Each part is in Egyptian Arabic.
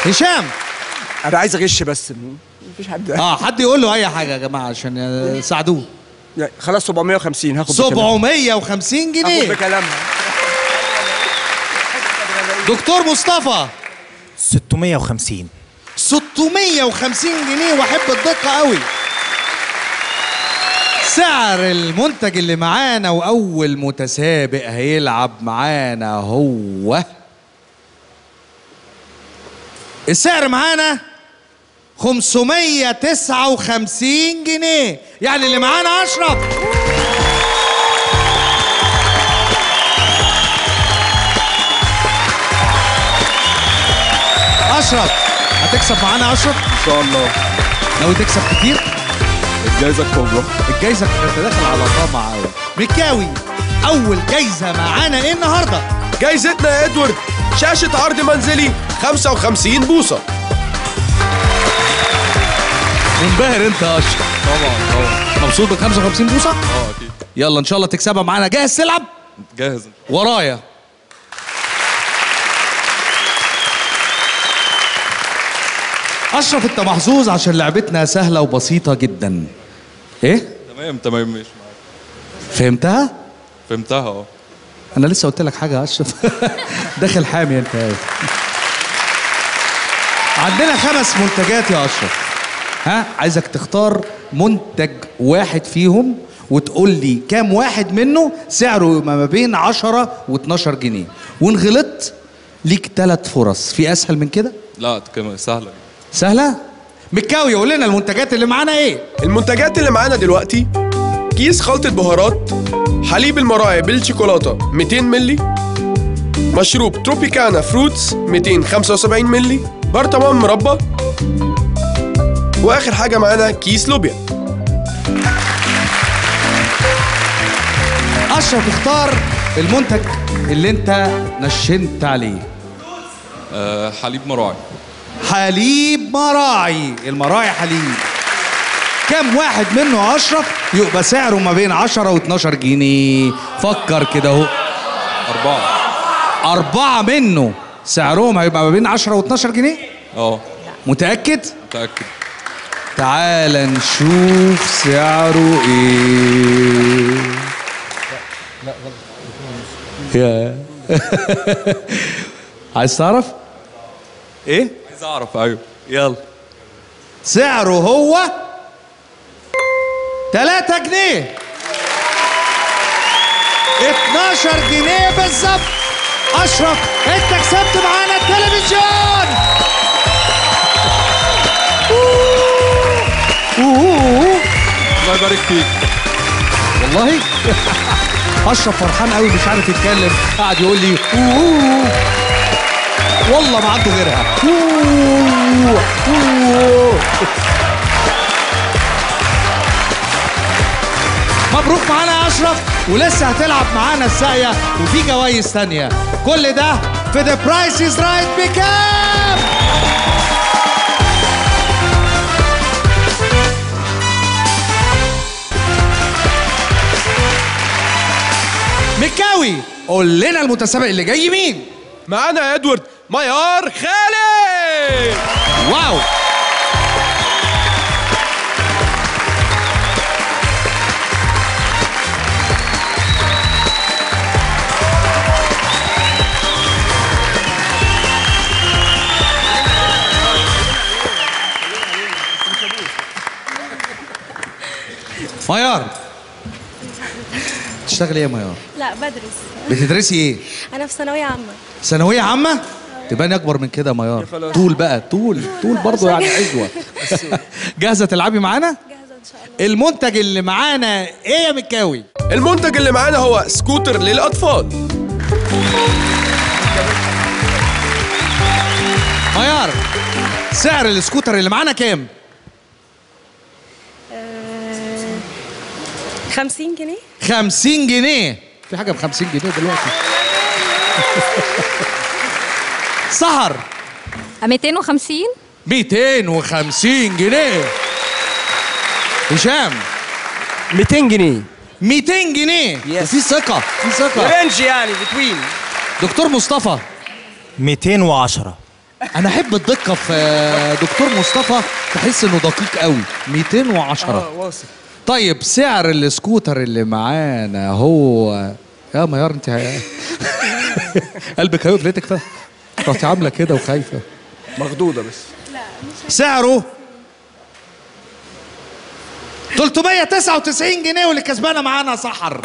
هشام انا عايز اغش بس مفيش حد اه حد يقول له اي حاجه يا جماعه عشان يساعدوه يعني خلاص 750 هاخد بكلامها. 750 هاخد جنيه بكلامها دكتور مصطفى 650 650 جنيه واحب الدقه قوي سعر المنتج اللي معانا واول متسابق هيلعب معانا هو السعر معانا 559 جنيه يعني اللي معانا اشرف اشرف هتكسب معانا اشرف ان شاء الله ناوي تكسب كتير الجائزه الكبرى الجايزه انت داخل على طمع قوي مكاوي اول جايزه معانا ايه النهارده جايزتنا يا ادوارد شاشة عرض منزلي 55 بوصة منبهر انت يا اشرف طبعا طبعا مبسوط بال 55 بوصه اه اكيد يلا ان شاء الله تكسبها معانا جاهز تلعب جاهز ورايا اشرف انت محظوظ عشان لعبتنا سهله وبسيطه جدا ايه تمام تمام ماشي معاك فهمتها فهمتها اه انا لسه قلت لك حاجه يا اشرف داخل حامي انت يا عندنا خمس منتجات يا اشرف ها عايزك تختار منتج واحد فيهم وتقول لي كام واحد منه سعره ما بين 10 و12 جنيه وان غلطت ليك ثلاث فرص في اسهل من كده لا كمان سهلة سهله مكاوي قول لنا المنتجات اللي معانا ايه المنتجات اللي معانا دلوقتي كيس خلطة بهارات حليب المراعي بالشوكولاتة 200 ملي مشروب تروبيكانا فروتس 275 ملي برطمان مربى واخر حاجة معانا كيس لوبيا اشرف اختار المنتج اللي انت نشنت عليه أه حليب مراعي حليب مراعي المراعي حليب كم واحد منه يا اشرف يبقى سعره ما بين 10 و12 جنيه فكر كده اهو أربعة أربعة منه سعرهم هيبقى ما بين 10 و12 جنيه اه متأكد؟ متأكد تعال نشوف سعره ايه يا عايز تعرف؟ ايه؟ عايز أعرف أيوه يلا سعره هو 3 جنيه 12 جنيه بالظبط اشرف انت كسبت معانا التلفزيون أوه. الله يبارك فيك والله اشرف فرحان قوي مش عارف يتكلم قاعد يقول لي أوه. والله ما عنده غيرها أوه. أوه. مبروك معانا يا اشرف ولسه هتلعب معانا الساقيه وفي جوائز تانية كل ده في ذا برايس از رايت بكام مكاوي قول لنا المتسابق اللي جاي مين معانا يا ادوارد ميار خالد واو ميار تشتغلي ايه يا ميار لا بدرس بتدرسي ايه انا في ثانويه عامه ثانوية عامة؟ تباني أكبر من كده يا ميار طول بقى طول طول برضه يعني عزوة جاهزة تلعبي معانا؟ جاهزه ان شاء الله المنتج اللي معانا إيه يا مكاوي؟ المنتج اللي معانا هو سكوتر للأطفال ميار سعر السكوتر اللي معانا كام؟ آه، 50 جنيه 50 جنيه في حاجة ب 50 جنيه دلوقتي سهر 250 250 جنيه هشام 200 جنيه 200 جنيه Yes. في ثقة في ثقة رينج يعني بتوين دكتور مصطفى 210 انا احب الدقه في آه، دكتور مصطفى تحس انه دقيق قوي 210 اه واثق طيب سعر السكوتر اللي معانا هو يا ميار انت ه- قلبك هيقف لقيتك فا رحتي عامله كده وخايفه مخضوضه بس سعره 399 جنيه واللي كسبانه معانا سحر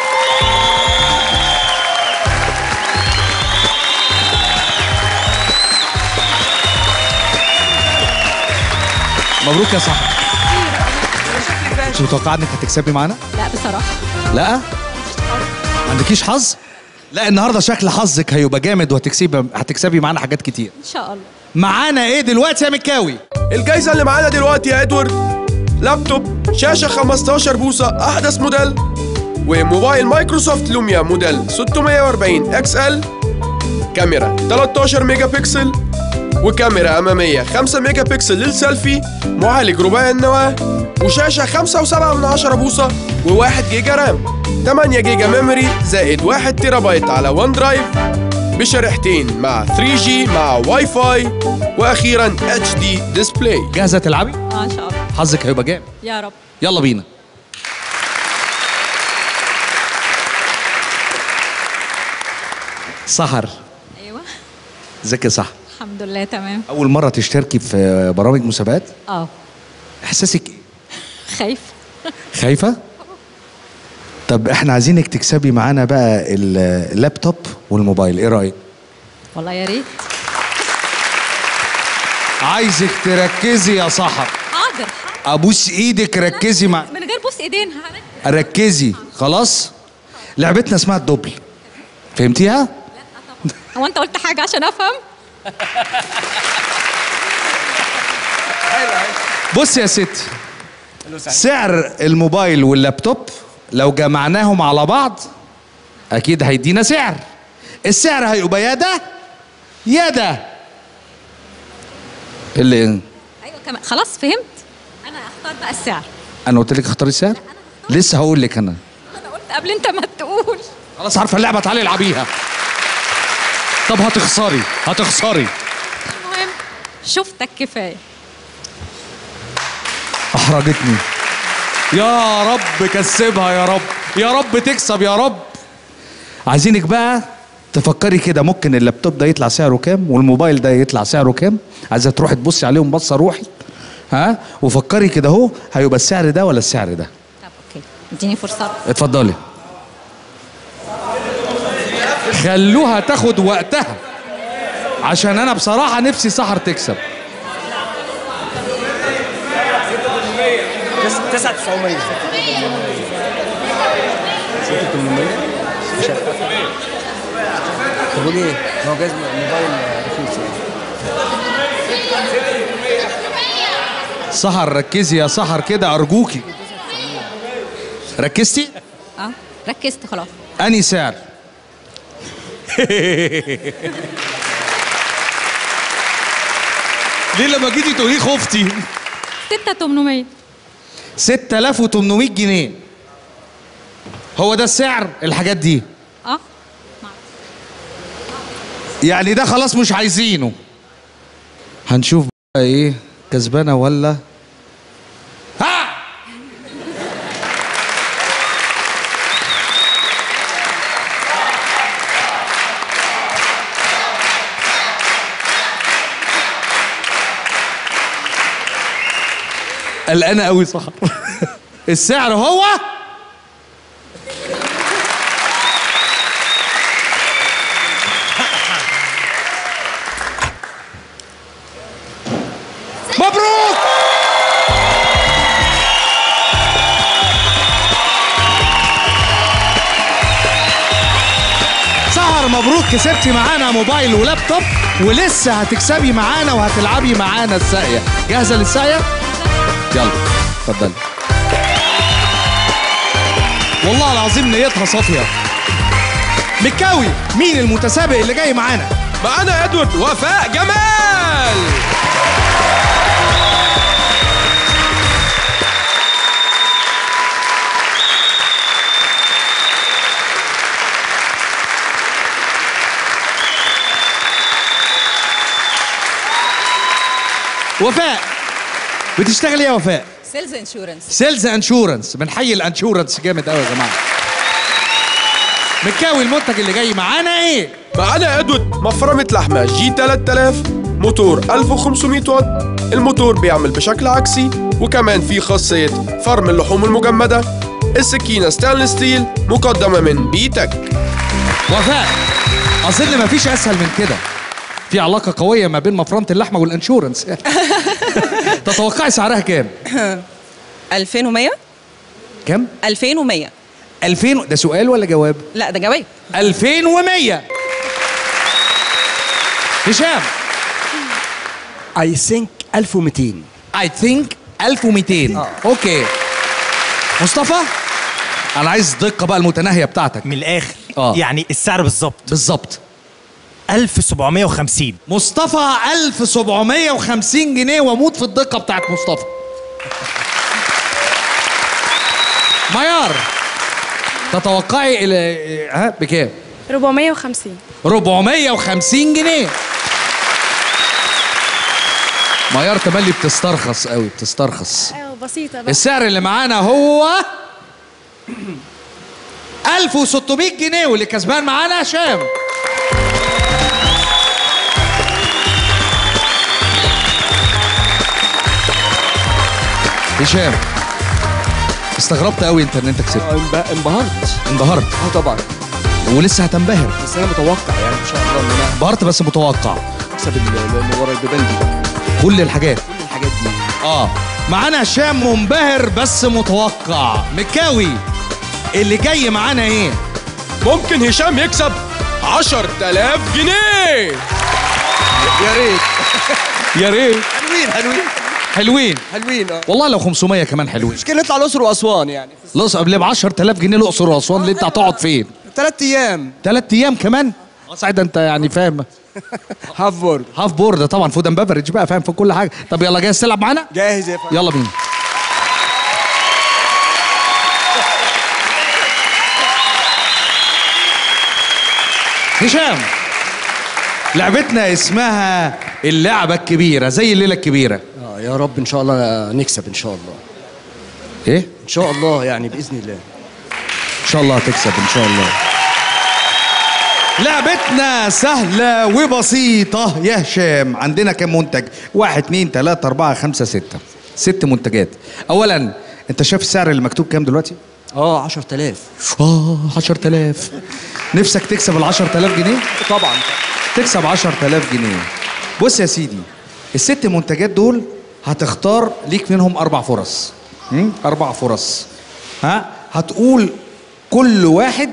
مبروك يا سحر مش متوقعه انك هتكسبي معانا؟ لا بصراحة لا ما عندكيش حظ؟ لا النهارده شكل حظك هيبقى جامد وهتكسبي هتكسبي معانا حاجات كتير إن شاء الله معانا ايه دلوقتي يا مكاوي؟ الجايزة اللي معانا دلوقتي يا ادوارد لابتوب شاشة 15 بوصة أحدث موديل وموبايل مايكروسوفت لوميا موديل 640 اكس ال كاميرا 13 ميجا بكسل وكاميرا أمامية 5 ميجا بكسل للسيلفي معالج رباعي النواة وشاشة 5.7 من 10 بوصة و1 جيجا رام 8 جيجا ميموري زائد 1 تيرا بايت على ون درايف بشريحتين مع 3G مع واي فاي واخيرا اتش دي ديسبلاي جاهزه تلعبي؟ اه ان شاء الله حظك هيبقى جامد يا رب يلا بينا سحر ايوه ازيك يا سحر الحمد لله تمام اول مره تشتركي في برامج مسابقات اه احساسك ايه خايف خايفه طب احنا عايزينك تكسبي معانا بقى ال- اللابتوب والموبايل ايه رايك والله يا ريت عايزك تركزي يا سحر حاضر حاضر. ابوس ايدك ركزي مع من غير بوس ايدين هنك- ركزي خلاص لعبتنا اسمها الدبل فهمتيها هو انت قلت حاجة عشان افهم بص يا ستي سعر الموبايل واللابتوب لو جمعناهم على بعض اكيد هيدينا سعر السعر هيبقى يا ده يا ده اللي ايوه كمان خلاص فهمت انا اختار بقى السعر انا قلت لك اختاري السعر لسه هقول لك انا انا قلت قبل انت ما تقول خلاص عارفه اللعبه تعالي العبيها طب هتخسري هتخسري المهم شفتك كفايه احرجتني يا رب كسبها يا رب يا رب تكسب يا رب عايزينك بقى تفكري كده ممكن اللابتوب ده يطلع سعره كام والموبايل ده يطلع سعره كام عايزه تروحي تبصي عليهم بصه روحي ها وفكري كده اهو هيبقى السعر ده ولا السعر ده طب اوكي اديني فرصه اتفضلي خلوها تاخد وقتها عشان انا بصراحه نفسي سحر تكسب 9900 مش عارف طب وليه؟ ما هو جايز موبايل رخيص يعني سحر ركزي يا سحر كده ارجوكي ركزتي اه ركزت خلاص اني سعر ليه لما جيتي تقولي خفتي 6800 6800 جنيه هو ده السعر الحاجات دي اه يعني ده خلاص مش عايزينه هنشوف بقى ايه كسبانه ولا ها قلقانه قوي صح السعر هو مبروك سهر مبروك كسبتي معانا موبايل ولابتوب ولسه هتكسبي معانا وهتلعبي معانا الساقية جاهزة للساقية؟ يلا اتفضلي والله العظيم نيتها صافية مكاوي مين المتسابق اللي جاي معانا؟ معانا ادوارد وفاء جمال وفاء بتشتغل ايه يا وفاء سيلز انشورنس سيلز انشورنس بنحيي الانشورنس جامد قوي يا جماعه مكاوي المنتج اللي جاي معانا ايه معانا ادوت مفرمة لحمة جي 3000 موتور 1500 واط الموتور بيعمل بشكل عكسي وكمان في خاصية فرم اللحوم المجمدة السكينة ستانلس ستيل مقدمة من بيتك وفاء اظن مفيش اسهل من كده في علاقه قويه ما بين مفرمه اللحمه والانشورنس تتوقعي سعرها كام 2100 كام 2100 2000 ده سؤال ولا جواب لا ده جواب 2100 هشام اي ثينك 1200 اي ثينك 1200 اوكي مصطفى انا عايز الدقه بقى المتناهيه بتاعتك من الاخر آه. يعني السعر بالظبط بالظبط 1750 مصطفى 1750 جنيه واموت في الدقه بتاعت مصطفى ميار تتوقعي ال- ها بكام 450 450 جنيه ميار تملي بتسترخص قوي بتسترخص ايوه بسيطه بقى السعر اللي معانا هو 1600 جنيه واللي كسبان معانا هشام هشام استغربت قوي انت ان انت كسبت انب- انبهرت انبهرت اه طبعا ولسه هتنبهر بس انا متوقع يعني ان شاء الله ان انا انبهرت بس متوقع اكسب ال- اللي ورا البيبان دي بقى. كل الحاجات كل الحاجات دي اه معانا هشام منبهر بس متوقع مكاوي اللي جاي معانا ايه ممكن هشام يكسب 10000 جنيه يا ريت يا ريت حلوين حلوين حلوين حلوين اه والله لو 500 كمان حلوين مش كده نطلع الاقصر واسوان يعني الاقصر قبل ب 10000 جنيه الاقصر واسوان اللي انت هتقعد فين ثلاث ايام ثلاث ايام كمان اه سعيد انت يعني فاهم هاف بورد هاف بورد طبعا فود اند بافرج بقى فاهم في كل حاجه طب يلا جاهز تلعب معانا جاهز يا فندم يلا بينا هشام لعبتنا اسمها اللعبة الكبيرة زي الليلة الكبيرة اه يا رب ان شاء الله نكسب ان شاء الله ايه؟ ان شاء الله يعني باذن الله ان شاء الله هتكسب ان شاء الله لعبتنا سهلة وبسيطة يا هشام عندنا كم منتج؟ واحد اتنين تلاتة أربعة خمسة ستة ست منتجات أولا أنت شايف السعر اللي مكتوب كام دلوقتي؟ اه 10000 آه 10000 نفسك تكسب ال 10000 جنيه؟ طبعا تكسب 10000 جنيه بص يا سيدي الست منتجات دول هتختار ليك منهم اربع فرص م? اربع فرص ها هتقول كل واحد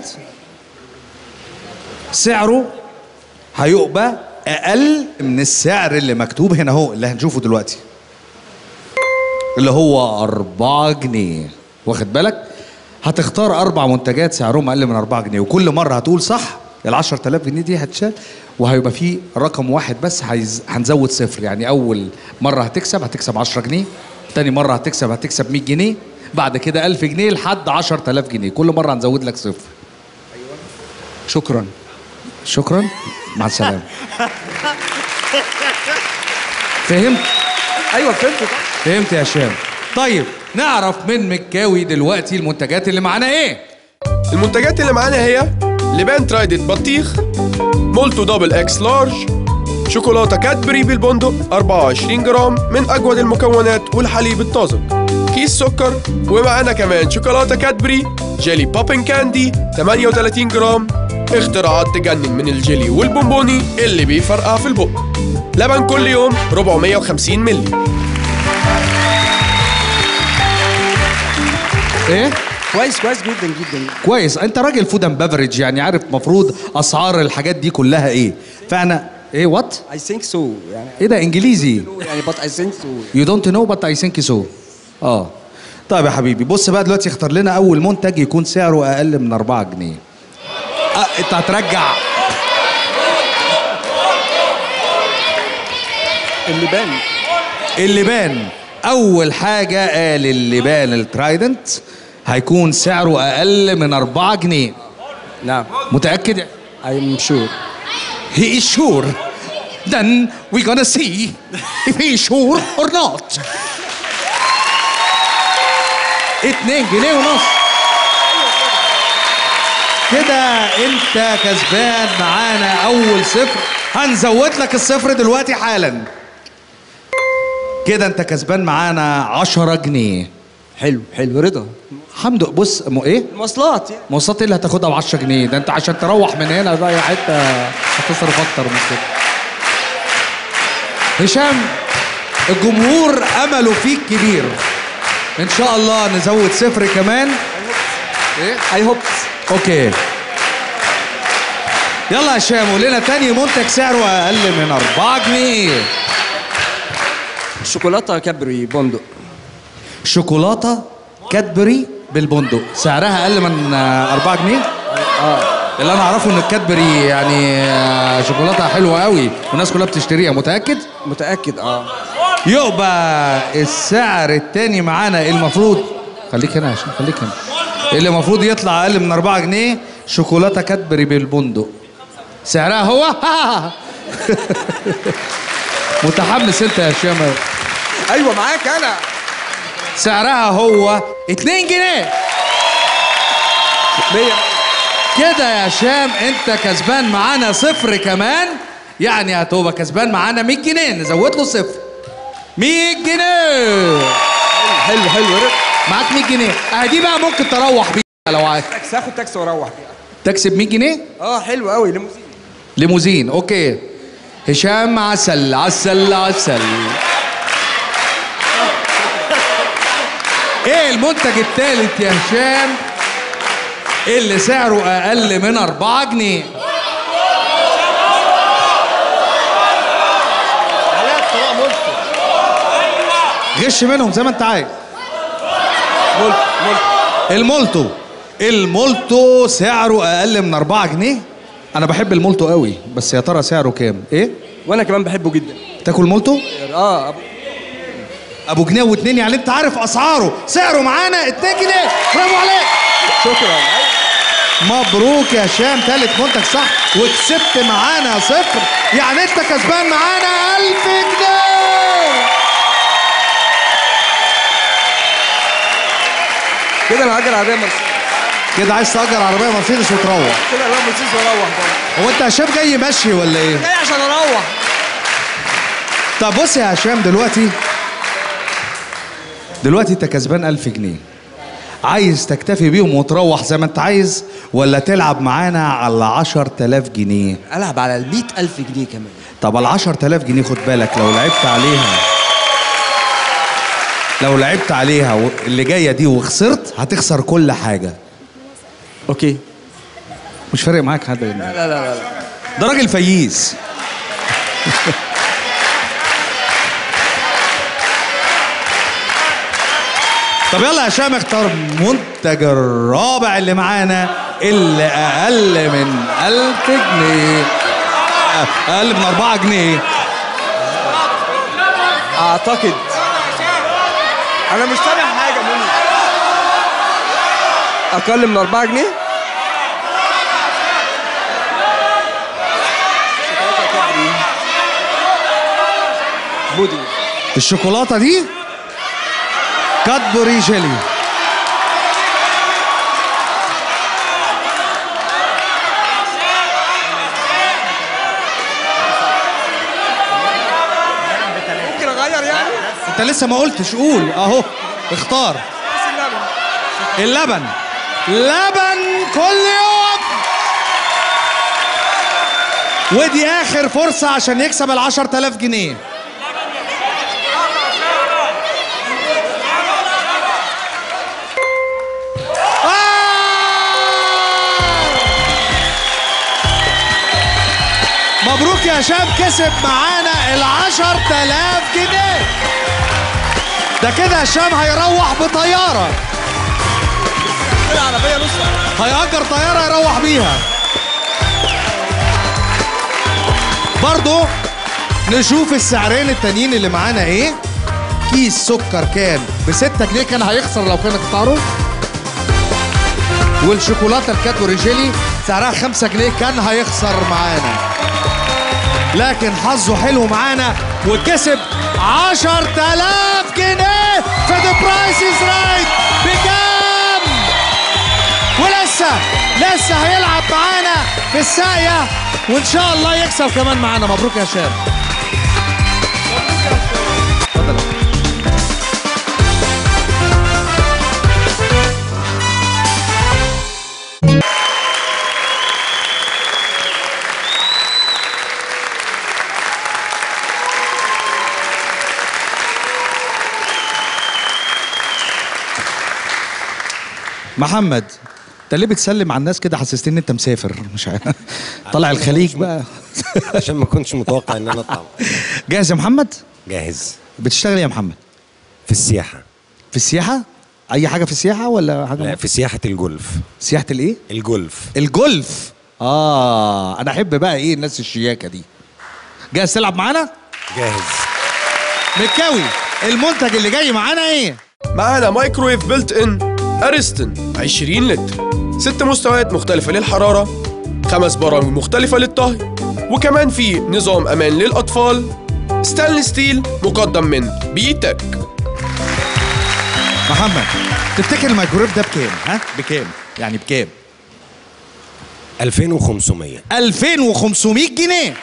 سعره هيبقى اقل من السعر اللي مكتوب هنا اهو اللي هنشوفه دلوقتي اللي هو أربعة جنيه واخد بالك هتختار أربع منتجات سعرهم أقل من أربعة جنيه وكل مرة هتقول صح ال 10000 جنيه دي هتشال وهيبقى في رقم واحد بس هيز... هنزود صفر يعني أول مرة هتكسب هتكسب 10 جنيه تاني مرة هتكسب هتكسب 100 جنيه بعد كده 1000 جنيه لحد 10000 جنيه كل مرة هنزود لك صفر شكرا شكرا مع السلامة فهمت ايوه فهمت طبعا فهمت يا هشام طيب نعرف من مكاوي دلوقتي المنتجات اللي معانا ايه المنتجات اللي معانا هي لبان ترايدت بطيخ مولتو دبل اكس لارج شوكولاتة كادبري بالبندق 24 جرام من أجود المكونات والحليب الطازج كيس سكر ومعانا كمان شوكولاتة كادبري جيلي بابين كاندي 38 جرام اختراعات تجنن من الجيلي والبونبوني اللي بيفرقع في البق لبن كل يوم 450 مللي ايه كويس كويس جدا جدا كويس انت راجل فود اند بافرج يعني عارف المفروض اسعار الحاجات دي كلها ايه فانا ايه وات اي ثينك سو يعني ايه ده انجليزي يعني بس اي ثينك سو يو دونت نو بت اي ثينك سو اه طيب يا حبيبي بص بقى دلوقتي اختار لنا اول منتج يكون سعره اقل من 4 جنيه آه انت هترجع اللبان اللبان اول حاجه قال اللبان الترايدنت هيكون سعره اقل من 4 جنيه نعم متاكد اي ام شور هي شور then we're gonna see if he's sure or not. اتنين جنيه ونص كده انت كسبان معانا اول صفر هنزود لك الصفر دلوقتي حالا كده انت كسبان معانا عشرة جنيه حلو حلو رضا حمد بص م... ايه المواصلات مواصلات ايه اللي هتاخدها ب 10 جنيه ده انت عشان تروح من هنا بقى حته هتصرف اكتر من كده هشام الجمهور امله فيك كبير ان شاء الله نزود صفر كمان ايه اي هوب اوكي يلا يا هشام قول لنا تاني منتج سعره اقل من 4 جنيه شوكولاته كابري بندق شوكولاته كادبري بالبندق سعرها اقل من آه، 4 جنيه اه اللي انا اعرفه ان الكادبري يعني آه، شوكولاته حلوه قوي والناس كلها بتشتريها متاكد متاكد اه يبقى السعر التاني معانا المفروض خليك هنا عشان خليك هنا اللي المفروض يطلع اقل من 4 جنيه شوكولاته كادبري بالبندق سعرها هو متحمس انت يا هشام أوي. ايوه معاك انا سعرها هو 2 جنيه 100 كده يا هشام انت كسبان معانا صفر كمان يعني هتبقى كسبان معانا 100 جنيه نزود له صفر 100 جنيه حلو حلو رضا معاك 100 جنيه اه دي بقى ممكن تروح بيها لو عايز تاكسي هاخد تاكسي واروح بيها تكسب 100 جنيه اه حلو قوي ليموزين ليموزين اوكي هشام عسل عسل عسل ايه المنتج الثالث يا هشام اللي سعره اقل من 4 جنيه غش منهم زي ما انت عايز مولت مولت المولتو المولتو سعره اقل من 4 جنيه انا بحب المولتو قوي بس يا ترى سعره كام ايه وانا كمان بحبه جدا تاكل مولتو اه أبو- ابو جنيه واتنين يعني انت عارف اسعاره سعره معانا 2 جنيه برافو عليك شكرا مبروك يا هشام تالت منتج صح وكسبت معانا صفر يعني انت كسبان معانا 1000 جنيه كده انا هاجر عربيه مرسيدس كده عايز تأجر عربية مرسيدس وتروح كده انا مرسيدس واروح بقى هو انت يا هشام جاي مشي ولا ايه؟ جاي عشان اروح طب بص يا هشام دلوقتي دلوقتي انت كسبان 1000 جنيه عايز تكتفي بيهم وتروح زي ما انت عايز ولا تلعب معانا على 10000 جنيه العب على ال 100000 جنيه كمان طب ال 10000 جنيه خد بالك لو لعبت عليها لو لعبت عليها و- اللي جايه دي وخسرت هتخسر كل حاجه اوكي مش فارق معاك حد لا لا لا, لا. ده راجل فييز طب يلا يا هشام اختار منتج الرابع اللي معانا اللي اقل من 1000 جنيه اقل من 4 جنيه اعتقد انا مش سامع حاجه منه اقل من 4 جنيه بودي الشوكولاته دي كادبوري جيلي ممكن اغير يعني انت لسه ما قلتش قول اهو اختار بس اللبن اللبن لبن كل يوم ودي اخر فرصة عشان يكسب ال 10000 جنيه آه! مبروك يا هشام كسب معانا ال 10000 جنيه ده كده هشام هيروح بطيارة العربيه نص هيأجر طيارة يروح بيها برضو نشوف السعرين التانيين اللي معانا ايه كيس سكر كان ب 6 جنيه كان هيخسر لو كان اختاره والشوكولاته الكادبوري جيلي سعرها 5 جنيه كان هيخسر معانا لكن حظه حلو معانا وكسب 10000 جنيه في ذا برايس از رايت بكام؟ ولسه لسه هيلعب معانا في الساقية وإن شاء الله يكسب كمان معانا مبروك يا شاب اتفضل محمد انت ليه بتسلم على الناس كده حسستني ان انت مسافر مش عارف طالع الخليج بقى عشان ما كنتش متوقع ان انا اطلع جاهز يا محمد جاهز بتشتغل ايه يا محمد في السياحه في السياحه اي حاجه في السياحه ولا حاجه لا في سياحه الجولف سياحه الايه الجولف الجولف اه انا احب بقى ايه الناس الشياكه دي جاهز تلعب معانا جاهز مكاوي المنتج اللي جاي معانا ايه معانا مايكرويف بيلت ان اريستن 20 لتر ست مستويات مختلفة للحرارة خمس برامج مختلفة للطهي وكمان في نظام أمان للأطفال ستانلس ستيل مقدم من بيتك محمد تفتكر الميكرويف ده بكام ها بكام يعني بكام 2500 2500 جنيه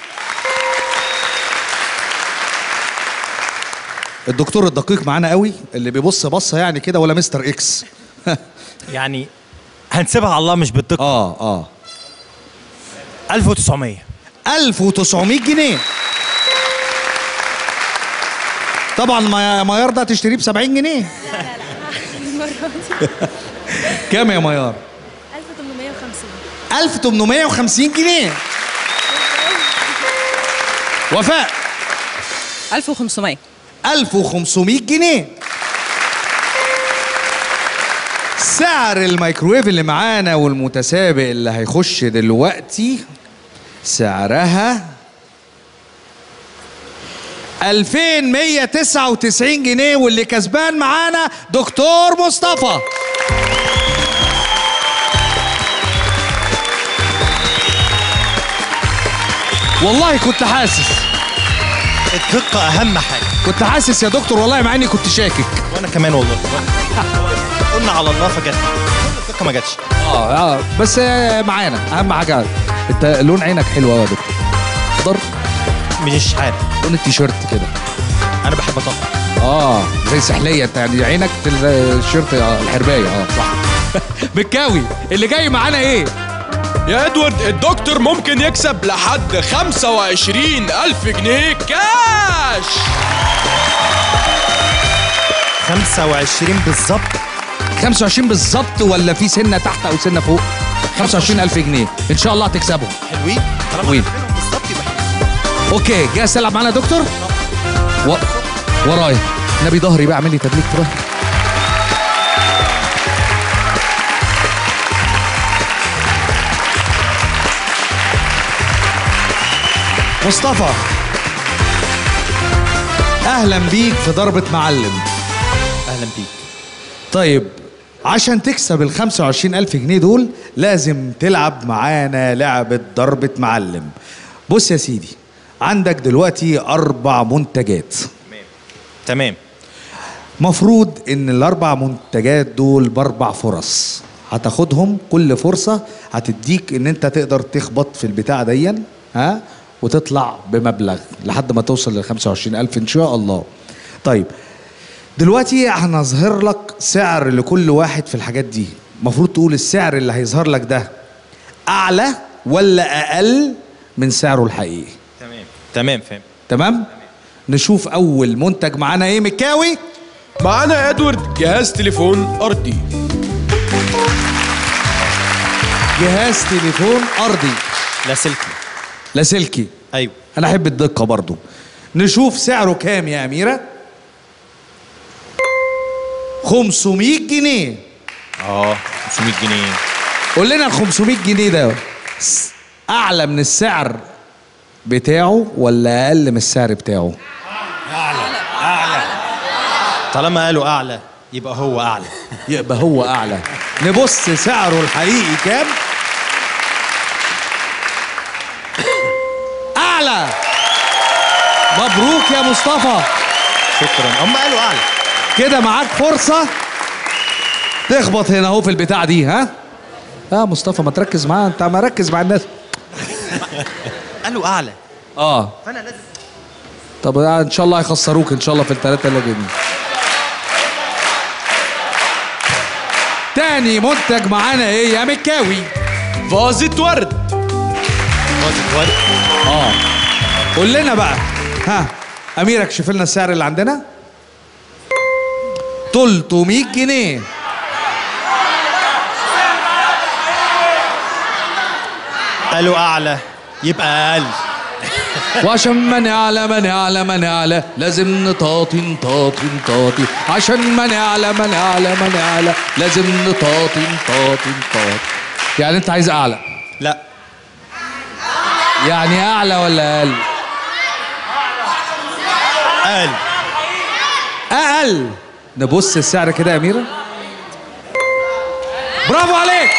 الدكتور الدقيق معانا قوي اللي بيبص بصه يعني كده ولا مستر اكس يعني هنسيبها على الله مش بالدقه اه اه 1900 1900 جنيه طبعا ما ميار ده تشتريه ب 70 جنيه كام يا ميار 1850 1850 جنيه وفاء 1500 1500 جنيه سعر الميكرويف اللي معانا والمتسابق اللي هيخش دلوقتي سعرها 2199 جنيه واللي كسبان معانا دكتور مصطفى والله كنت حاسس الدقه اهم حاجه كنت حاسس يا دكتور والله مع اني كنت شاكك وانا كمان والله قلنا على الله فجت الدقه ما جاتش اه اه بس آه، معانا اهم حاجه انت لون عينك حلو قوي يا دكتور اخضر مش عارف لون التيشيرت كده انا بحب اطبق اه زي سحليه انت يعني عينك تل- الشيرت اه الحربايه اه صح بكاوي اللي جاي معانا ايه يا ادوارد الدكتور ممكن يكسب لحد 25 ألف جنيه كاش 25 بالظبط 25 بالظبط ولا في سنه تحت او سنه فوق 25000 جنيه ان شاء الله هتكسبهم حلوين طالما حلوين. عارفينهم بالظبط يبقى حلوين. اوكي جاهز تلعب معانا يا دكتور و... ورايا نبي ظهري بقى اعمل لي تدليك تروح مصطفى اهلا بيك في ضربة معلم اهلا بيك طيب عشان تكسب ال 25 ألف جنيه دول لازم تلعب معانا لعبة ضربة معلم بص يا سيدي عندك دلوقتي أربع منتجات تمام مفروض ان الاربع منتجات دول باربع فرص هتاخدهم كل فرصة هتديك ان انت تقدر تخبط في البتاع ديا ها وتطلع بمبلغ لحد ما توصل لل 25 ألف ان شاء الله طيب دلوقتي هنظهر لك سعر لكل واحد في الحاجات دي المفروض تقول السعر اللي هيظهر لك ده اعلى ولا اقل من سعره الحقيقي تمام تمام فاهم تمام نشوف اول منتج معانا ايه مكاوي معانا يا ادوارد جهاز تليفون ارضي جهاز تليفون ارضي لاسلكي لاسلكي ايوه انا احب الدقه برضو نشوف سعره كام يا اميره 500 جنيه اه 500 جنيه قول لنا ال 500 جنيه ده س- اعلى من السعر بتاعه ولا اقل من السعر بتاعه طالما قالوا اعلى يبقى هو اعلى يبقى هو اعلى نبص سعره الحقيقي كام اعلى مبروك يا مصطفى شكرا هم قالوا اعلى كده معاك فرصة تخبط هنا اهو في البتاع دي ها اه مصطفى ما تركز معاه انت ما ركز مع الناس قالوا اعلى اه فانا لازم طب ان شاء الله هيخسروك ان شاء الله في الثلاثة اللي جايين تاني منتج معانا ايه يا مكاوي فازة ورد باظت ورد اه قول لنا بقى ها امير اكشف لنا السعر اللي عندنا 300 جنيه قالوا اعلى يبقى اقل وعشان ما نعلى ما نعلى ما نعلى لازم نطاطي نطاطي نطاطي عشان ما نعلى ما نعلى ما نعلى لازم نطاطي نطاطي نطاطي يعني انت عايز اعلى لا يعني اعلى ولا اقل اقل اقل نبص السعر كده يا اميره برافو عليك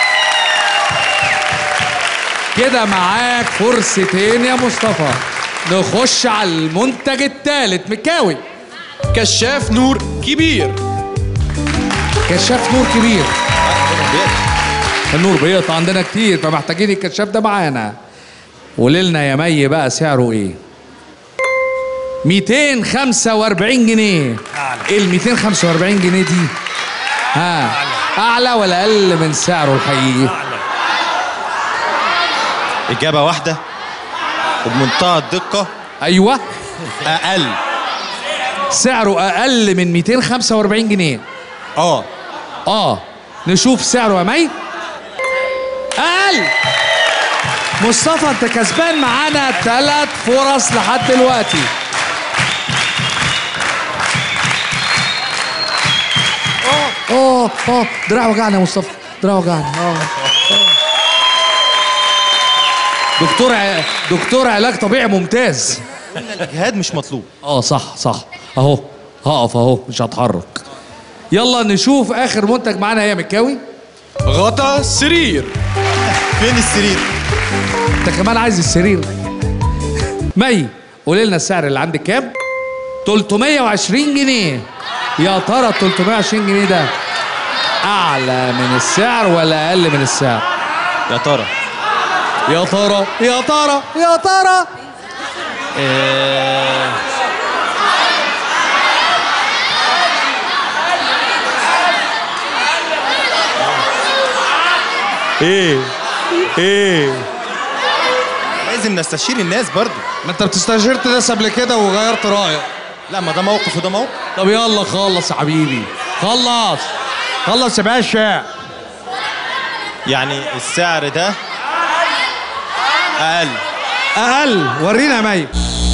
كده معاك فرصتين يا مصطفى نخش على المنتج الثالث مكاوي كشاف نور كبير كشاف نور كبير النور بيقطع عندنا كتير فمحتاجين الكشاف ده معانا وليلنا يا مي بقى سعره ايه 245 جنيه ايه ال 245 جنيه دي ها اعلى ولا اقل من سعره الحقيقي اجابه واحده وبمنتهى الدقه ايوه اقل سعره اقل من 245 جنيه اه اه نشوف سعره يا مي اقل مصطفى انت كسبان معانا ثلاث فرص لحد دلوقتي اه اه اه دراع وجعني يا مصطفى دراع وجعني اه آه. دكتور ع... دكتور علاج طبيعي ممتاز قلنا الاجهاد مش مطلوب اه صح صح اهو هقف اهو مش هتحرك يلا نشوف اخر منتج معانا يا مكاوي غطا سرير فين السرير انت كمان عايز السرير مي قولي لنا السعر اللي عندك كام 320 جنيه يا ترى 320 جنيه ده اعلى من السعر ولا اقل من السعر يا ترى يا ترى يا ترى يا ترى آه، ايه ايه لازم نستشير الناس برضو ما انت بتستشيرت ناس قبل كده وغيرت رايك لا ما ده موقف وده موقف طب يلا خلص يا حبيبي خلص خلص يا باشا يعني السعر ده اقل اقل ورينا يا مي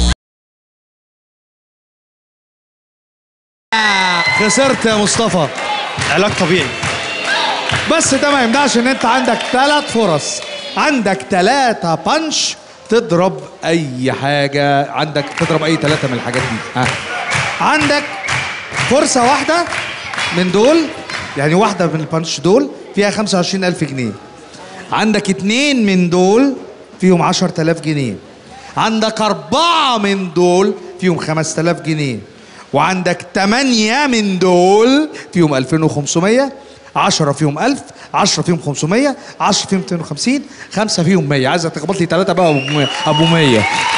خسرت يا مصطفى علاج طبيعي بس ده ما يمنعش ان انت عندك ثلاث فرص عندك ثلاثة بانش تضرب اي حاجة عندك تضرب اي ثلاثة من الحاجات دي ها عندك فرصة واحدة من دول يعني واحدة من البانش دول فيها 25 ألف جنيه عندك اتنين من دول فيهم 10000 جنيه عندك أربعة من دول فيهم 5000 جنيه وعندك تمانية من دول فيهم 2500 10 فيهم 1000 10 فيهم 500 10 فيهم 250 خمسة فيهم 100 عايزك تخبط لي ثلاثة بقى أبو 100 أبو 100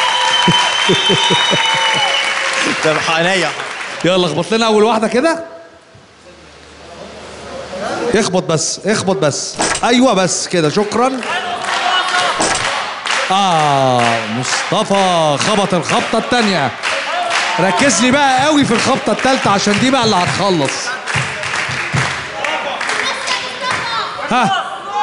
ده عينيا يلا اخبط لنا أول واحدة كده اخبط بس اخبط بس أيوة بس كده شكرا آه مصطفى خبط الخبطة التانية ركز لي بقى قوي في الخبطة التالتة عشان دي بقى اللي هتخلص ها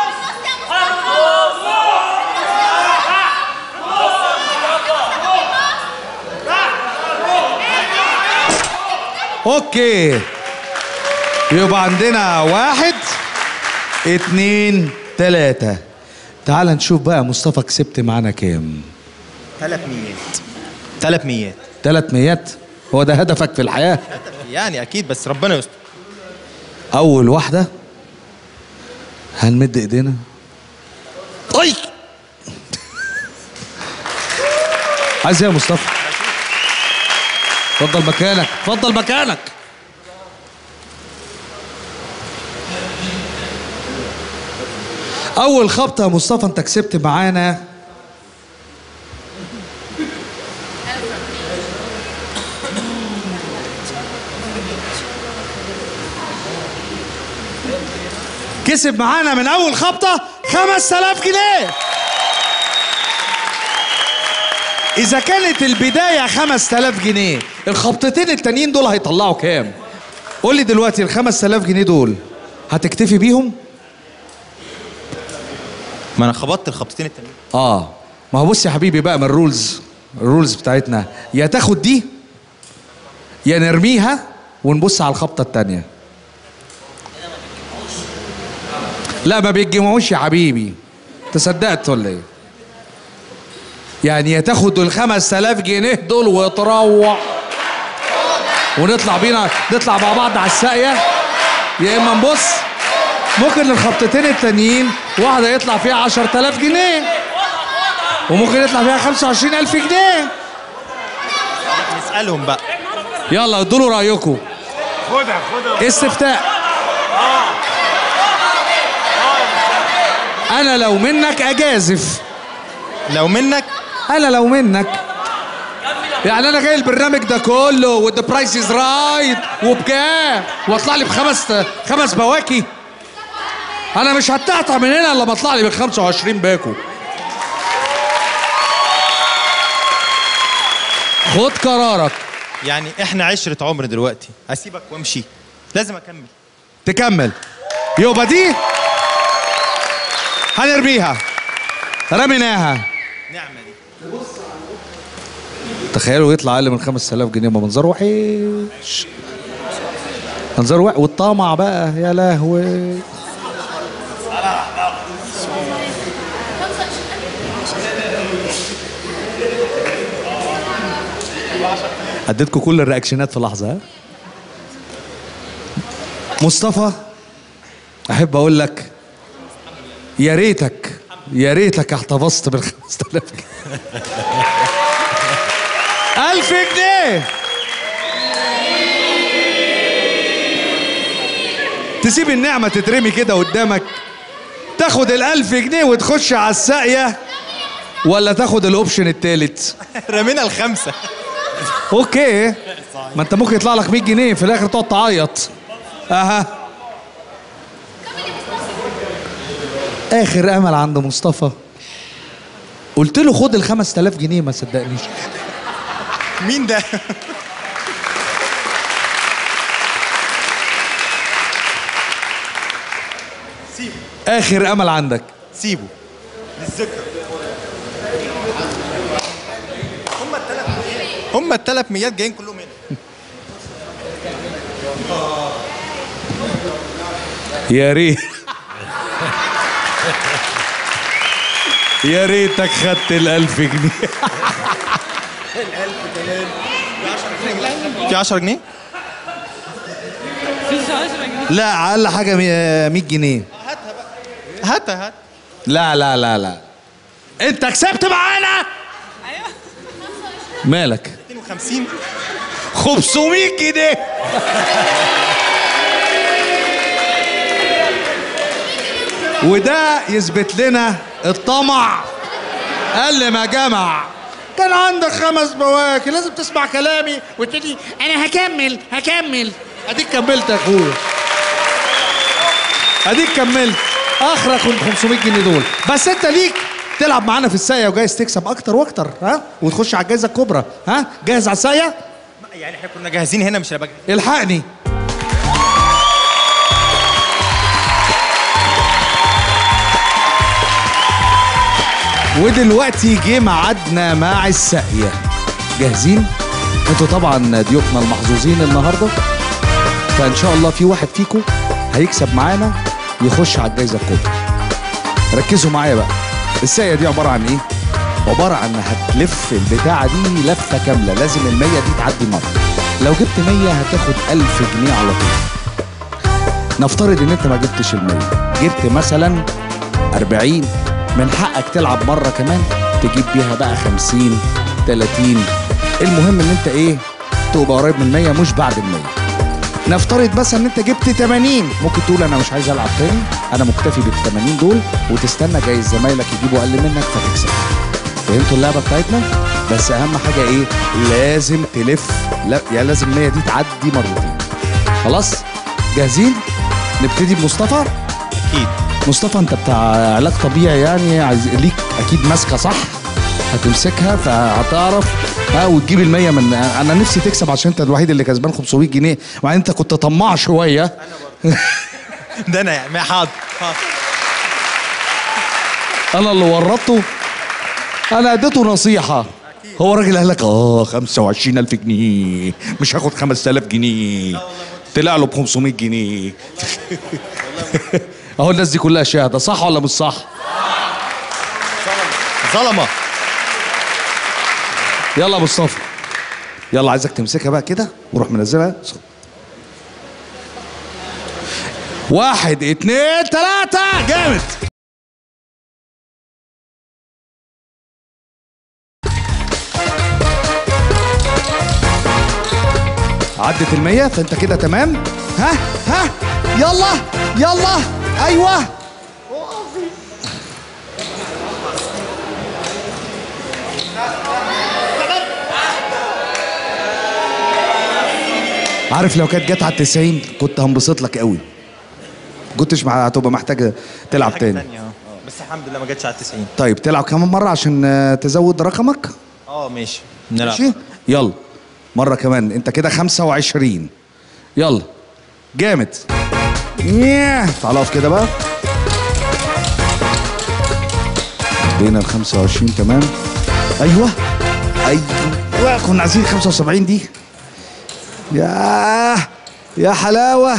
اوكي يبقى عندنا واحد اتنين تلاتة تعال نشوف بقى مصطفى كسبت معانا كام ثلاث ميات ثلاث ميات تلات ميات هو ده هدفك في الحياة يعني اكيد بس ربنا يستر أول واحدة هنمد إيدينا أي عايز إيه يا مصطفى؟ اتفضل مكانك اتفضل مكانك اول خبطه يا مصطفى انت كسبت معانا كسب معانا من اول خبطه 5000 جنيه اذا كانت البدايه 5000 جنيه الخبطتين التانيين دول هيطلعوا كام قول لي دلوقتي ال 5000 جنيه دول هتكتفي بيهم ما انا خبطت الخبطتين التانيين اه ما هو بص يا حبيبي بقى من الرولز الرولز بتاعتنا يا تاخد دي يا نرميها ونبص على الخبطه التانيه لا ما بيتجمعوش يا حبيبي تصدقت ولا ايه يعني يا تاخد ال 5000 جنيه دول وتروح ونطلع بينا نطلع مع بعض على الساقيه يا اما نبص ممكن الخبطتين التانيين واحده يطلع فيها 10000 جنيه وممكن يطلع فيها 25000 جنيه نسالهم بقى يلا ادوا له رايكم خدها خدها استفتاء انا لو منك اجازف لو منك انا لو منك يعني انا جاي البرنامج ده كله وذا برايس از رايت وبكام واطلع لي بخمس خمس بواكي انا مش هتقطع من هنا الا لما اطلع لي ب 25 باكو خد قرارك يعني احنا عشرة عمر دلوقتي اسيبك وامشي لازم اكمل تكمل يبقى دي هنرميها رميناها نعمة دي تخيلوا يطلع اقل من 5000 جنيه ما منظر وحش منظر وحش والطمع بقى يا لهوي اديتكم كل الرياكشنات في لحظه ها مصطفى احب اقول لك يا ريتك يا ريتك احتفظت بال 5000 جنيه ألف جنيه تسيب النعمة تترمي كده قدامك تاخد الألف جنيه وتخش على الساقية ولا تاخد الأوبشن التالت رمينا الخمسة أوكي ما أنت ممكن يطلع لك 100 جنيه في الآخر تقعد تعيط أها آخر أمل عند مصطفى قلت له خد ال 5000 جنيه ما صدقنيش مين ده آخر أمل عندك سيبه للذكرى هم الثلاث ميات هم الثلاث ميات جايين كلهم هنا يا ريت يا ريتك خدت الألف جنيه في 10 جنيه لا أقل حاجة مية- 100 جنيه هاتها هات لا لا لا لا أنت كسبت معانا مالك 250 500 جنيه وده يثبت لنا الطمع قل ما جمع كان عندك خمس بواكي لازم تسمع كلامي وتقولي انا هكمل هكمل اديك كملت يا اخويا اديك كملت اخرك ال 500 جنيه دول بس انت ليك تلعب معانا في الساقيه وجايز تكسب اكتر واكتر ها وتخش على الجائزه الكبرى ها جاهز على الساقيه يعني احنا كنا جاهزين هنا مش هنبقى الحقني ودلوقتي جه ميعادنا مع الساقية جاهزين؟ انتوا طبعا ضيوفنا المحظوظين النهارده فان شاء الله في واحد فيكم هيكسب معانا يخش على الجايزه الكبرى ركزوا معايا بقى الساقية دي عبارة عن ايه؟ عبارة عن هتلف البتاعة دي لفة كاملة لازم المية دي تعدي مرة لو جبت مية هتاخد ألف جنيه على طول نفترض ان انت ما جبتش المية جبت مثلا أربعين من حقك تلعب مرة كمان تجيب بيها بقى خمسين تلاتين المهم ان انت ايه تبقى قريب من 100 مش بعد ال 100 نفترض بس ان انت جبت 80 ممكن تقول انا مش عايز العب تاني انا مكتفي بال 80 دول وتستنى جاي زمايلك يجيبوا اقل منك فتكسب فهمتوا اللعبه بتاعتنا بس اهم حاجه ايه لازم تلف لا يا لازم 100 دي تعدي مرتين خلاص جاهزين نبتدي بمصطفى اكيد مصطفى انت بتاع علاج طبيعي يعني عايز ليك اكيد ماسكه صح هتمسكها فهتعرف ها وتجيب المية من انا نفسي تكسب عشان انت الوحيد اللي كسبان 500 جنيه وبعدين انت كنت طماع شويه ده انا يعني حاضر حاضر. انا اللي ورطته انا اديته نصيحه هو راجل قال لك اه 25000 جنيه مش هاخد 5000 جنيه طلع له ب 500 جنيه اهو الناس دي كلها شاهده صح ولا مش صح؟ ظلمه يلا يا مصطفى يلا عايزك تمسكها بقى كده وروح منزلها واحد اتنين تلاتة جامد عدت المية فانت كده تمام ها ها يلا يلا ايوه عارف لو كانت جت على التسعين كنت هنبسط لك قوي كنتش مع- هتبقى محتاج تلعب حاجة تاني تانية، اه. بس الحمد لله ما جاتش على 90 طيب تلعب كمان مرة عشان آه، تزود رقمك اه ماشي نلعب ماشي يلا مرة كمان انت كده 25 يلا جامد ياه تعال اقف كده بقى بين ال 25 تمام ايوه ايوه كنا عايزين 75 دي يا يا حلاوة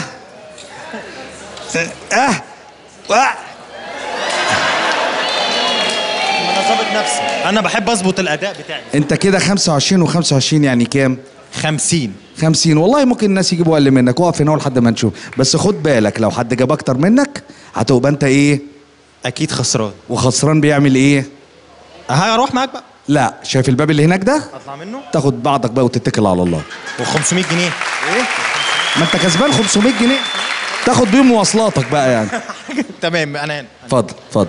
اه اه انا ظابط نفسي انا بحب اظبط الاداء بتاعي انت كده 25 و25 يعني كام؟ 50 50 والله ممكن الناس يجيبوا اقل منك اقف هنا لحد ما نشوف بس خد بالك لو حد جاب اكتر منك هتبقى انت ايه اكيد خسران وخسران بيعمل ايه هروح معاك بقى لا شايف الباب اللي هناك ده اطلع منه تاخد بعضك بقى وتتكل على الله و500 جنيه ما انت كسبان 500 جنيه تاخد بيهم مواصلاتك بقى يعني تمام انا هنا اتفضل اتفضل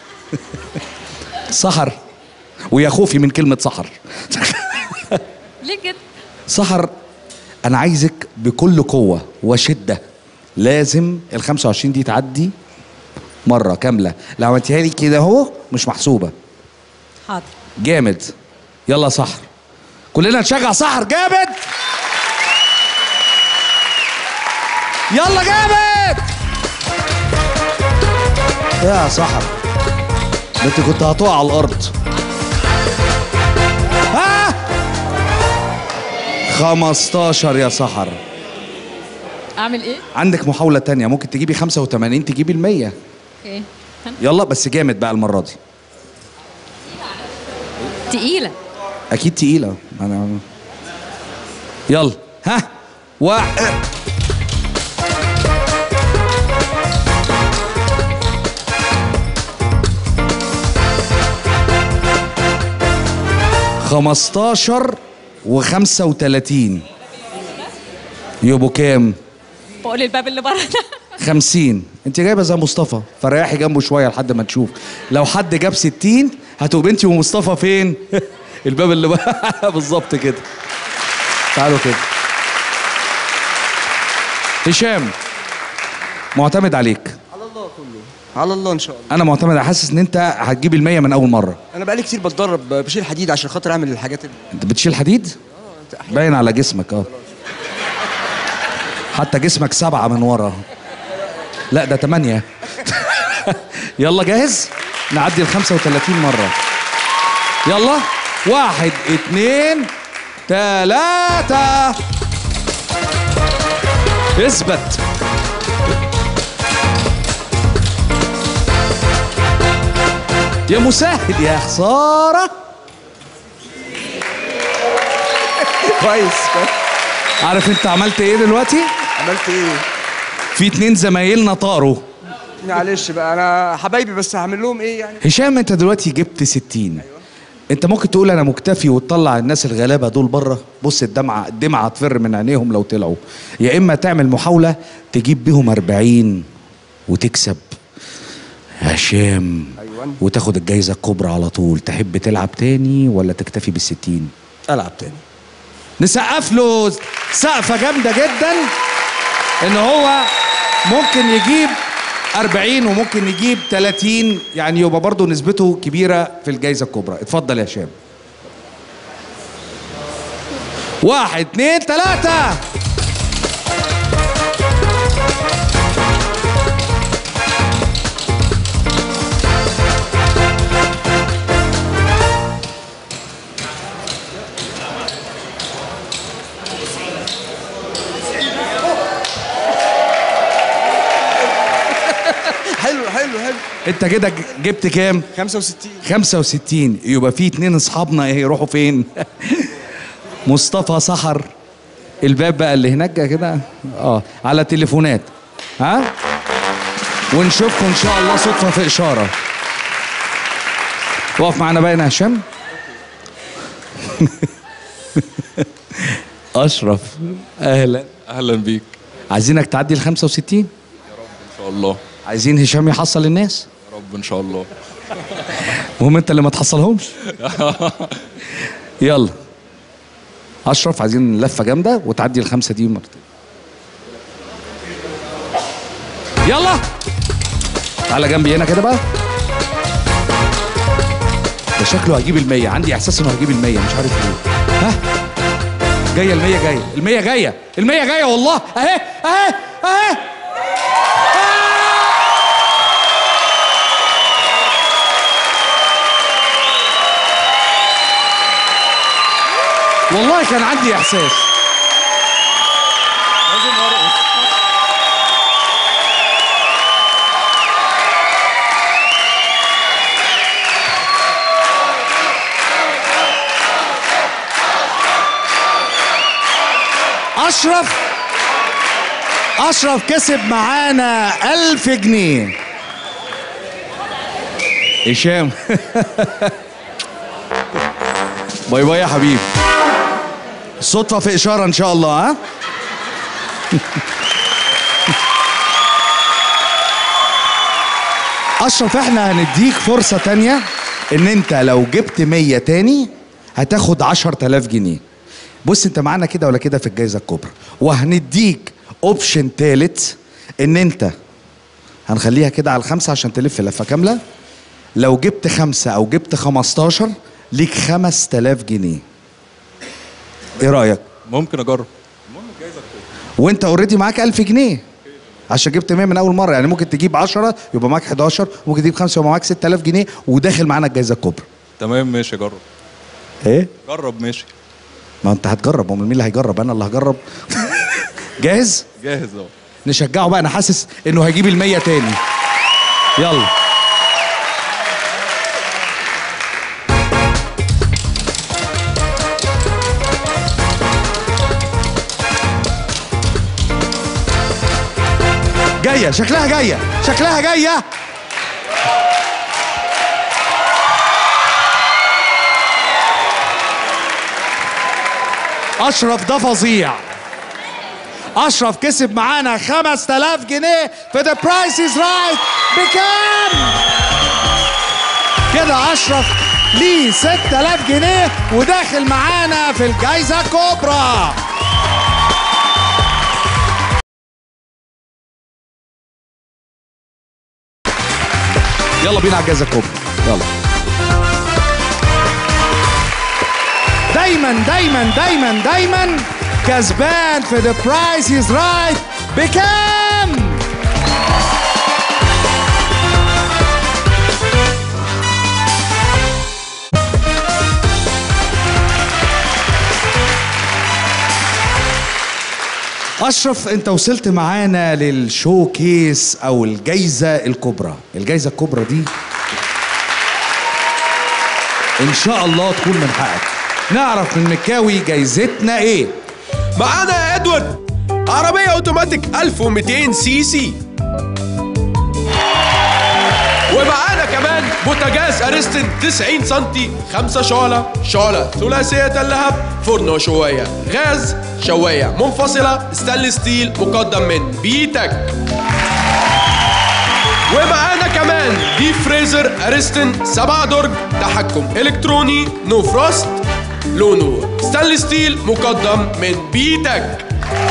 سحر ويا خوفي من كلمة سحر ليه كده؟ سحر انا عايزك بكل قوة وشدة لازم ال 25 دي تعدي مرة كاملة لو عملتيها لي كده اهو مش محسوبة حاضر جامد يلا يا سحر كلنا نشجع سحر جامد يلا جامد يا سحر ده انت كنت هتقع على الارض ها 15 يا سحر اعمل ايه؟ عندك محاولة تانية ممكن تجيبي 85 تجيبي المية اوكي يلا بس جامد بقى المرة دي تقيلة اكيد تقيله انا يلا ها واحد خمستاشر وخمسة وتلاتين يبقوا كام؟ بقول الباب اللي بره ده خمسين انت جايبه زي مصطفى فريحي جنبه شويه لحد ما تشوف لو حد جاب ستين هتبقى انت ومصطفى فين الباب اللي بقى بالظبط كده تعالوا كده هشام معتمد عليك على الله ان شاء الله انا معتمد حاسس ان انت هتجيب المية من اول مره انا بقالي كتير بتدرب بشيل حديد عشان خاطر اعمل الحاجات اللي انت بتشيل حديد باين على جسمك اه حتى جسمك سبعة من ورا لا ده تمانية يلا جاهز نعدي ال 35 مرة يلا واحد اتنين تلاتة اثبت يا مسهل يا خسارة كويس كويس. عارف انت عملت ايه دلوقتي؟ عملت ايه في اتنين زمايلنا طاروا معلش بقى انا حبايبي بس هعمل لهم ايه يعني هشام انت دلوقتي جبت 60 انت ممكن تقول انا مكتفي وتطلع الناس الغلابه دول بره بص الدمعه الدمعه هتفر من عينيهم لو طلعوا يا اما تعمل محاوله تجيب بيهم 40 وتكسب هشام أيوان. وتاخد الجايزه الكبرى على طول تحب تلعب تاني ولا تكتفي بالستين العب تاني نسقف له سقفه جامده جدا ان هو ممكن يجيب 40 وممكن يجيب 30 يعني يبقى برضه نسبته كبيره في الجائزه الكبرى اتفضل يا هشام واحد اتنين تلاتة حلو حلو حلو انت كده ج- جبت كام 65 65 يبقى في اتنين اصحابنا ايه يروحوا فين مصطفى سحر الباب بقى اللي هناك كده اه على تليفونات ها ونشوفكم ان شاء الله صدفه في اشاره واقف معانا بقى يا هشام اشرف اهلا اهلا بيك عايزينك تعدي ال 65 ان شاء الله عايزين هشام يحصل الناس يا رب ان شاء الله المهم انت اللي ما تحصلهمش يلا اشرف عايزين لفه جامده وتعدي الخمسه دي مرتين يلا تعالى جنبي هنا كده بقى ده شكله هيجيب المية عندي احساس انه هيجيب المية مش عارف ليه ها جاية المية جاية المية جاية المية جاية والله اهي اهي اهي والله كان عندي احساس اشرف اشرف كسب معانا ألف جنيه هشام باي باي يا حبيبي الصدفة في إشارة إن شاء الله ها أشرف إحنا هنديك فرصة تانية إن أنت لو جبت مية تاني هتاخد عشر تلاف جنيه بص أنت معانا كده ولا كده في الجائزة الكبرى وهنديك أوبشن تالت إن أنت هنخليها كده على الخمسة عشان تلف لفة كاملة لو جبت خمسة أو جبت خمستاشر ليك خمس تلاف جنيه ايه رايك ممكن اجرب وانت اوريدي معاك 1000 جنيه عشان جبت 100 من اول مره يعني ممكن تجيب 10 يبقى معاك 11 ممكن تجيب 5 يبقى معاك 6000 جنيه وداخل معانا الجائزه الكبرى تمام ماشي اجرب ايه جرب ماشي ما انت هتجرب امال مين اللي هيجرب انا اللي هجرب جاهز جاهز اهو نشجعه بقى انا حاسس انه هيجيب ال100 تاني يلا جايه شكلها جايه شكلها جايه اشرف ده فظيع اشرف كسب معانا 5000 جنيه في ذا برايس از رايت بكام كده اشرف ليه 6000 جنيه وداخل معانا في الجائزه الكبرى يلا بينا على الجائزه الكبرى يلا دايما دايما دايما دايما كسبان في ذا برايس از رايت بكام اشرف انت وصلت معانا للشو كيس او الجايزه الكبرى الجايزه الكبرى دي ان شاء الله تكون من حقك نعرف من مكاوي جايزتنا ايه معانا يا ادوارد عربية اوتوماتيك 1200 سي سي ومعانا كمان بوتاجاز اريستن 90 سنتي 5 شعلة شعلة ثلاثية اللهب فرن وشواية غاز شواية منفصلة ستانلس ستيل مقدم من بيتك ومعانا كمان دي فريزر اريستن 7 درج تحكم الكتروني نو فروست لونه ستانلس ستيل مقدم من بيتك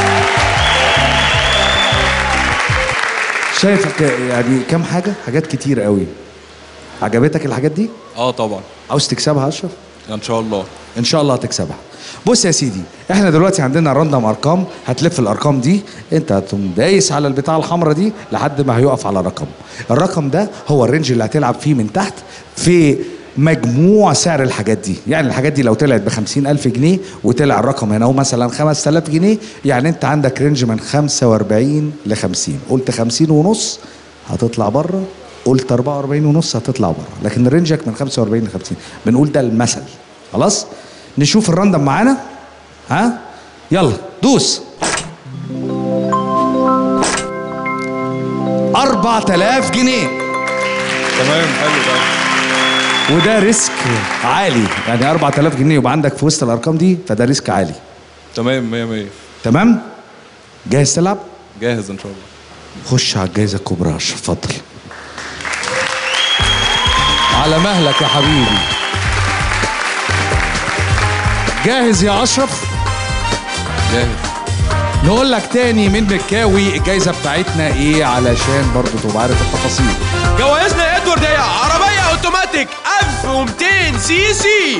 شايف ك- يعني كام حاجه حاجات كتير قوي عجبتك الحاجات دي اه طبعا عاوز تكسبها يا اشرف ان شاء الله ان شاء الله هتكسبها بص يا سيدي احنا دلوقتي عندنا راندم ارقام هتلف الارقام دي انت هتقوم دايس على البتاع الحمراء دي لحد ما هيقف على رقم الرقم ده هو الرينج اللي هتلعب فيه من تحت في مجموع سعر الحاجات دي يعني الحاجات دي لو طلعت ب ألف جنيه وطلع الرقم هنا هو مثلا 5000 جنيه يعني انت عندك رينج من 45 ل 50 قلت 50 ونص هتطلع بره قلت 44 ونص هتطلع بره لكن رينجك من 45 ل 50 بنقول ده المثل خلاص نشوف الراندم معانا ها يلا دوس 4000 جنيه تمام حلو ده وده ريسك عالي يعني 4000 جنيه يبقى عندك في وسط الارقام دي فده ريسك عالي تمام 100 100 تمام جاهز تلعب جاهز ان شاء الله خش على الجائزه الكبرى يا اشرف اتفضل على مهلك يا حبيبي جاهز يا اشرف جاهز نقول لك تاني من مكاوي الجايزه بتاعتنا ايه علشان برضو تبقى عارف التفاصيل جوائزنا يا ادوارد هي عربية اوتوماتيك 1200 سي سي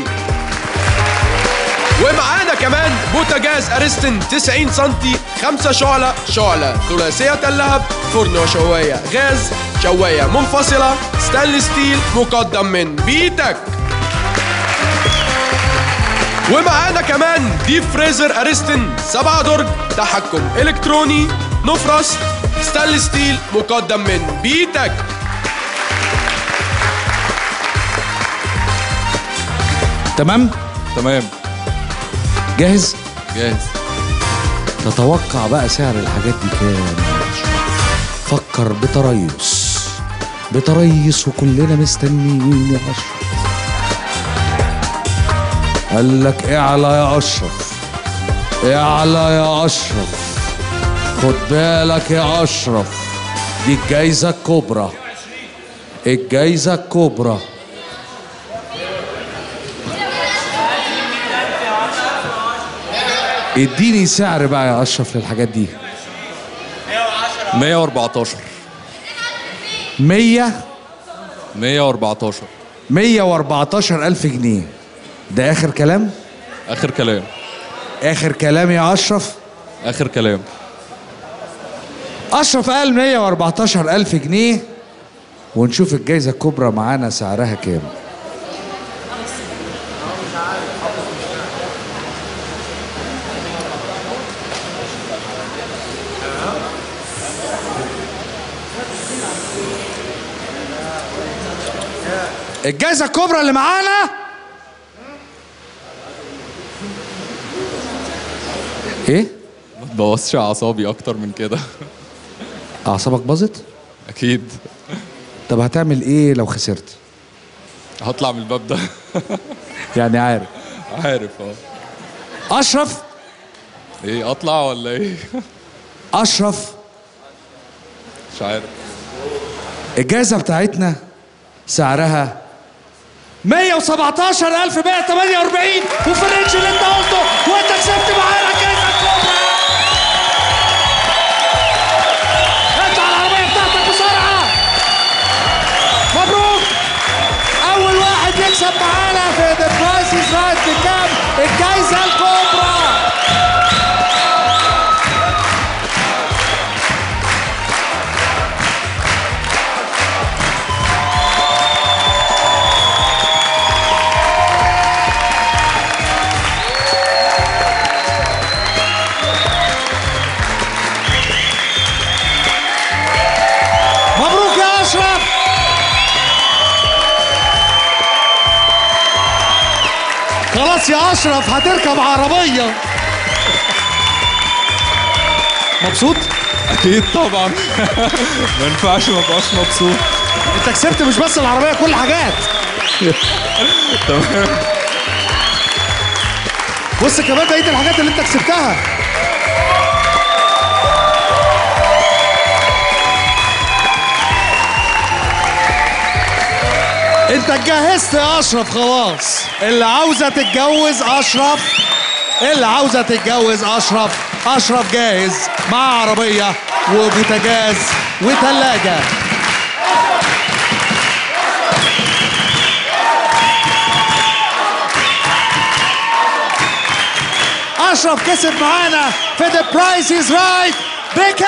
ومعانا كمان بوتاجاز اريستن 90 سنتي 5 شعلة شعلة ثلاثية اللهب فرن وشواية غاز شواية منفصلة ستانلس ستيل مقدم من بيتك ومعانا كمان ديب فريزر اريستن 7 درج تحكم الكتروني نو فروست ستانلس ستيل مقدم من بيتك تمام تمام جاهز جاهز تتوقع بقى سعر الحاجات دي كام يا أشرف؟ فكر بتريث بتريث وكلنا مستنيين يا اشرف قال لك اعلى يا اشرف اعلى يا اشرف خد بالك يا اشرف دي الجايزه الكبرى الجايزه الكبرى اديني سعر بقى يا اشرف للحاجات دي 114 100 114 114 ألف جنيه ده آخر كلام؟ اخر كلام آخر كلام يا أشرف اخر كلام أشرف قال 114 ألف جنيه ونشوف الجايزة الكبرى معانا سعرها كام الجايزة الكبرى اللي معانا ايه؟ ما تبوظش اعصابي اكتر من كده أعصابك باظت؟ اكيد طب هتعمل ايه لو خسرت؟ هطلع من الباب ده يعني عارف عارف اه أشرف ايه اطلع ولا ايه أشرف مش عارف الجائزة بتاعتنا سعرها 117148 وفي الرينج اللي انت قلته وانت كسبت معانا الجائزة الكبرى اطلع العربية بتاعتك بسرعة مبروك أول واحد يكسب معانا في ذا برايس از رايت بكام الجائزة الكبرى مبروك يا اشرف خلاص يا اشرف هتركب عربيه مبسوط اكيد طبعا ما ينفعش ما ابقاش مبسوط انت كسبت مش بس العربيه كل حاجات تمام بص كمان بقيه الحاجات اللي انت كسبتها انت اتجهزت يا اشرف خلاص اللي عاوزه تتجوز اشرف اللي عاوزه تتجوز اشرف اشرف جاهز مع عربيه وبوتاجاز وثلاجه اشرف كسب معانا في ذا برايس از رايت بكام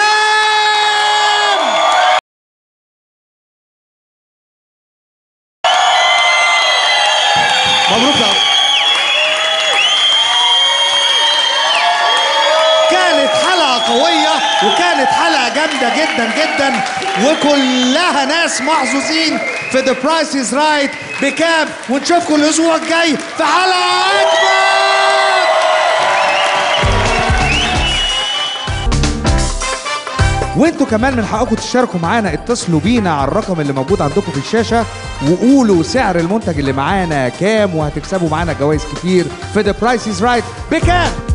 مبروك يا أشرف. كانت حلقة قوية وكانت حلقة جامدة جدا جدا وكلها ناس محظوظين في ذا برايس از رايت بكام ونشوفكم الأسبوع الجاي في حلقة أكبر وانتوا كمان من حقكم تشاركوا معانا اتصلوا بينا على الرقم اللي موجود عندكم في الشاشه وقولوا سعر المنتج اللي معانا كام وهتكسبوا معانا جوائز كتير في ذا برايس از رايت بكام